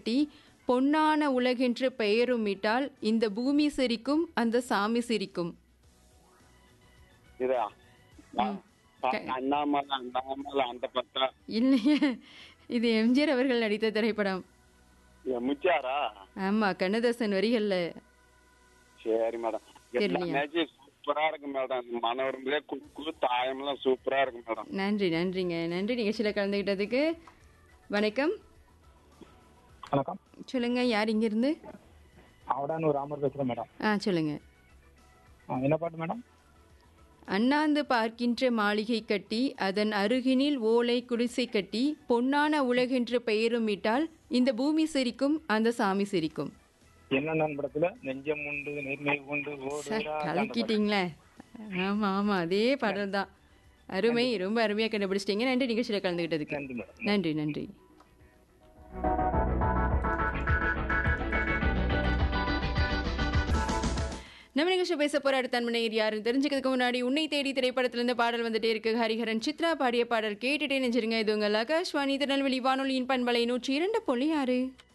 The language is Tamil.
கட்டி பொன்னான உலகென்று பெயரும் இட்டால் இந்த பூமி சிரிக்கும் அந்த சாமி சிரிக்கும் இதா அண்ணாமலை அண்ணாமலை அந்த பத்தா இல்லையே இது எம்ஜிஆர் அவர்கள் நடித்த திரைப்படம் முச்சாரா ஆமா கண்ணதாசன் வரிகள்ல சரி மேடம் எல்லா தெரியலையா? மேட்சும் சூப்பரா இருக்கு மேடம் மனோரம்லயே குக்கு தாயம்லாம் சூப்பரா இருக்கு மேடம் நன்றி நன்றிங்க நன்றி நிகழ்ச்சியில் கலந்துக்கிட்டதுக்கு வணக்கம் வணக்கம் சொல்லுங்க யார் இங்கிருந்து அவடான்னு ஒரு ராமர் பேசுறேன் மேடம் ஆ சொல்லுங்க ஆ, என்ன பாட்டு மேடம் அண்ணாந்து பார்க்கின்ற மாளிகை கட்டி அதன் அருகினில் ஓலை குடிசை கட்டி பொன்னான உலகென்று பெயரும் இட்டால் இந்த பூமி சிரிக்கும் அந்த சாமி சிரிக்கும் என்ன படத்துல நெஞ்சம் உண்டு நேர்மை உண்டு சார் ஓடுறா கலக்கிட்டீங்களே ஆமா ஆமா அதே பாடல் தான் அருமை ரொம்ப அருமையா கண்டுபிடிச்சிட்டீங்க நன்றி நிகழ்ச்சியில் கலந்துக்கிட்டதுக்கு நன்றி மேடம் நன்றி நன்றி நம்ம நிகழ்ச்சி பேச போற அடுத்த அன்பனையர் யாருன்னு தெரிஞ்சுக்கிறதுக்கு முன்னாடி உன்னை தேடி திரைப்படத்துல இருந்து பாடல் வந்துட்டே இருக்கு ஹரிஹரன் சித்ரா பாடிய பாடல் கேட்டுட்டே நெஞ்சிருங்க இது உங்கள் ஆகாஷ்வாணி திருநெல்வேலி வானொலியின் பண்பலை நூற்றி இரண்டு புள்ளி ஆறு